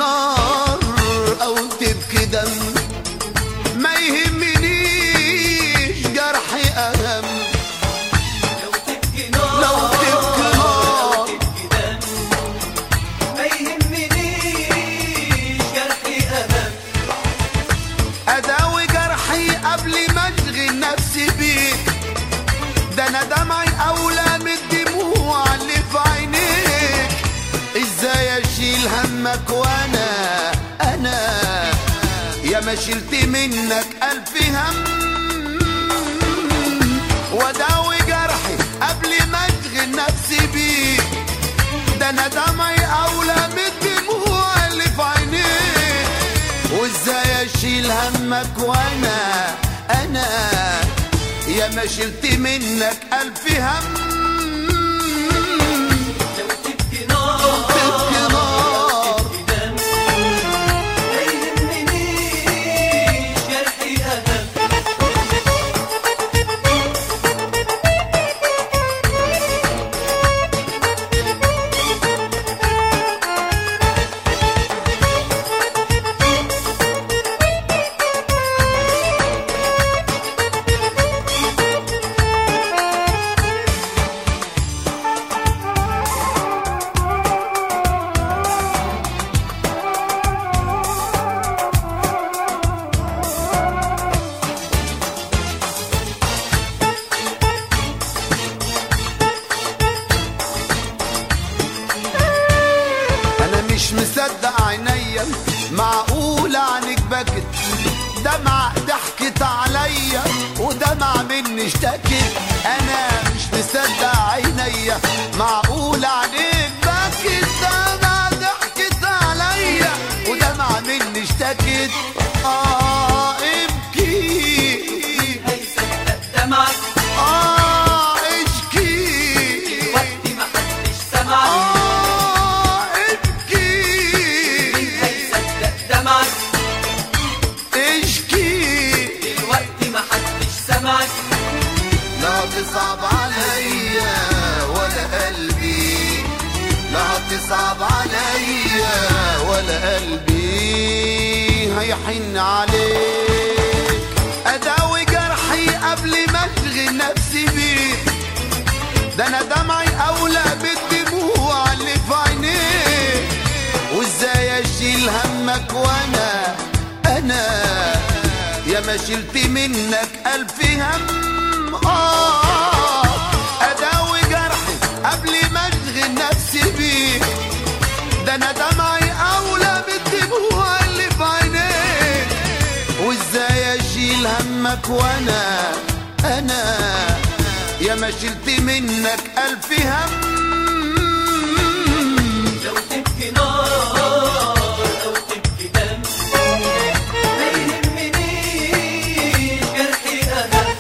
نار او تبكي دم ما يهمنيش جرحي اهم لو تبكي نار لو تبكي نار تبكي دم ما يهمنيش جرحي أهم اداوي جرحي قبل ما اشغل نفسي بيك ده انا دمعي اولى من الدموع اللي في عينيك ازاي اشيل همك وانا انا يا ما شلت منك الف هم واداوي جرحي قبل ما اشغل نفسي بيك ده انا دمعي اولى من الدموع اللي في عينيك وازاي اشيل همك وانا انا يا ما شلت منك الف هم لو تبكي نار تبكي نار تبكي دم ما يهمنيش جرحي أهم انا مش مصدق عينيا معقول عنك بكت دمع ضحكت عليا ودمع مني اشتكت انا مش مصدق عينيا معقول عنك بكت دمع ضحكت عليا ودمع مني اشتكت اه ابكي هيصدق دمعك اه اشكي وقت ما حدش سمعك اه ابكي هيصدق دمعك اشكي الوقت ما حدش سمعك لا تصعب عليا ولا قلبي لا تصعب عليا ولا قلبي هيحن عليك اداوي جرحي قبل ما اشغل نفسي بيك ده انا دمعي اولى بالدموع اللي في عينيك وازاي اشيل همك وانا انا يا ما شلت منك الف هم اه اداوي جرحي قبل ما اشغل نفسي بيك ده انا دمعي اولى بالدموع اللي في عينيك وازاي اشيل همك وانا انا يا ما شلت منك الف هم لو تبكي نار أو تبكي دم ما يهمنيش جرحي أهم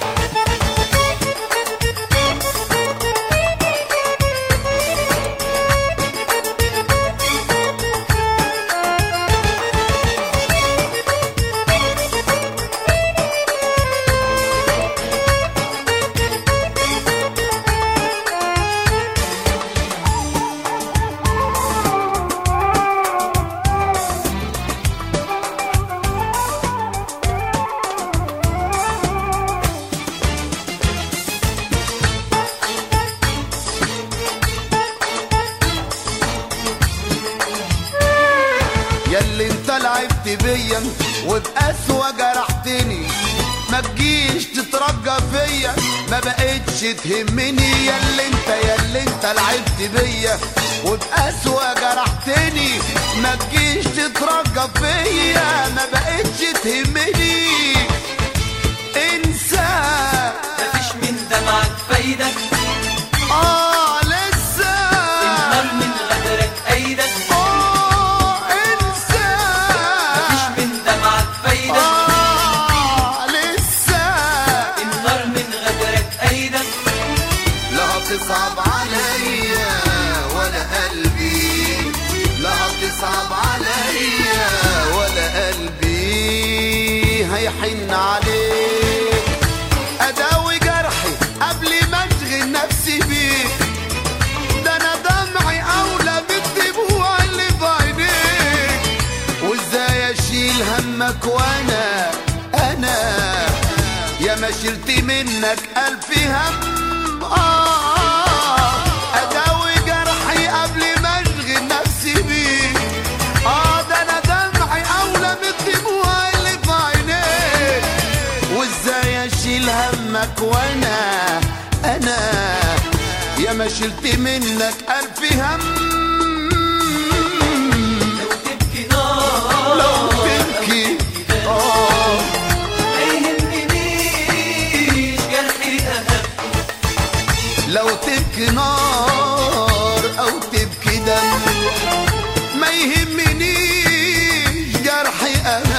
ياللي انت لعبت بيا وبقسوة جرحتني ما تجيش تترجى فيا ما بقتش تهمني ياللي انت ياللي انت لعبت بيا وبقسوة جرحتني ما تجيش تترجى فيا ما بقتش تهمني انسى مفيش من دمعك فايدة اه لسه النار من غدرك أيدك اه انسى مفيش من دمعك فايدة آه لسه النار من غدرك أيدك لا تصعب عليا ولا قلبي لا تصعب عليا ولا قلبي هيحن عليك اداوي جرحي قبل ما اشغل نفسي بيك ده انا دمعي اولى بالدموع اللي في عينيك شلت منك ألف هم آه أداوي جرحي قبل ما أشغل نفسي بيه آه ده أنا دمعي أولى من الدموع اللي في عينيك وإزاي أشيل همك وأنا أنا يا ما شلت منك ألف هم تبكي نار لو تبكي آه ما يهمنيش جرحي أهم لو تبكي نار او تبكي دم ما يهمنيش جرحي ابدا